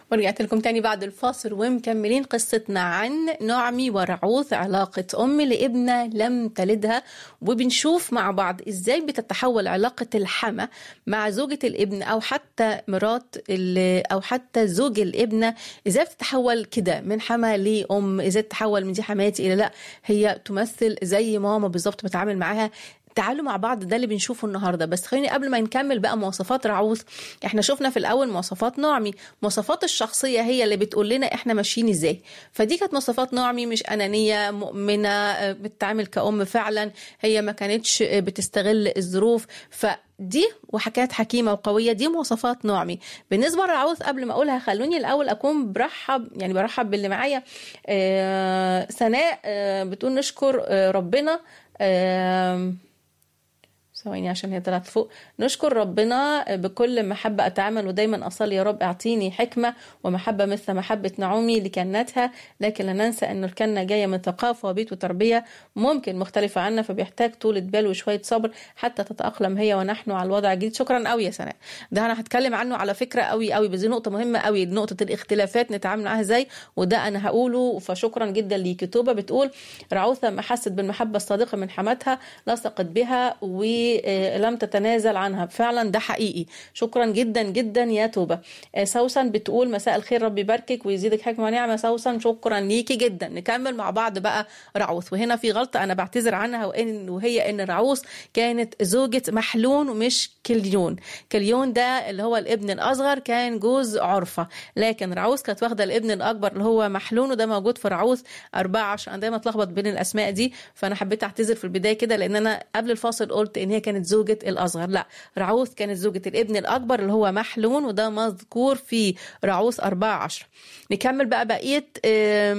ورجعت لكم تاني بعد الفاصل ومكملين قصتنا عن نعمي ورعوث علاقة أم لابنة لم تلدها وبنشوف مع بعض إزاي بتتحول علاقة الحما مع زوجة الابن أو حتى مرات أو حتى زوج الابنة إزاي بتتحول كده من حما لأم إزاي تتحول من دي حماتي إلى لا هي تمثل زي ماما بالظبط بتعامل معاها تعالوا مع بعض ده اللي بنشوفه النهارده بس خليني قبل ما نكمل بقى مواصفات رعوث احنا شفنا في الاول مواصفات نعمي مواصفات الشخصيه هي اللي بتقول لنا احنا ماشيين ازاي فدي كانت مواصفات نعمي مش انانيه مؤمنه بتتعامل كأم فعلا هي ما كانتش بتستغل الظروف ف دي وحكايات حكيمه وقويه دي مواصفات نعمي بالنسبه لرعوث قبل ما اقولها خلوني الاول اكون برحب يعني برحب باللي معايا آه سناء آه بتقول نشكر آه ربنا آه ثواني عشان هي طلعت فوق نشكر ربنا بكل محبة أتعامل ودايما أصلي يا رب أعطيني حكمة ومحبة مثل محبة نعومي لكنتها لكن لا ننسى أن الكنة جاية من ثقافة وبيت وتربية ممكن مختلفة عنا فبيحتاج طولة بال وشوية صبر حتى تتأقلم هي ونحن على الوضع الجديد شكرا قوي يا سناء ده أنا هتكلم عنه على فكرة قوي قوي بس دي نقطة مهمة قوي نقطة الاختلافات نتعامل معاها ازاي وده أنا هقوله فشكرا جدا ليكي توبة بتقول رعوثة ما حست بالمحبة الصادقة من حماتها لصقت بها و لم تتنازل عنها فعلا ده حقيقي شكرا جدا جدا يا توبة سوسن بتقول مساء الخير ربي يباركك ويزيدك حكمة ونعمة سوسن شكرا ليكي جدا نكمل مع بعض بقى رعوث وهنا في غلطة أنا بعتذر عنها وإن وهي إن رعوث كانت زوجة محلون ومش كليون كليون ده اللي هو الابن الأصغر كان جوز عرفة لكن رعوث كانت واخدة الابن الأكبر اللي هو محلون وده موجود في رعوث 14 أنا دايما اتلخبط بين الأسماء دي فأنا حبيت أعتذر في البداية كده لأن أنا قبل الفاصل قلت إن هي كانت زوجة الأصغر لا رعوث كانت زوجة الابن الأكبر اللي هو محلون وده مذكور في رعوث 14 نكمل بقى بقية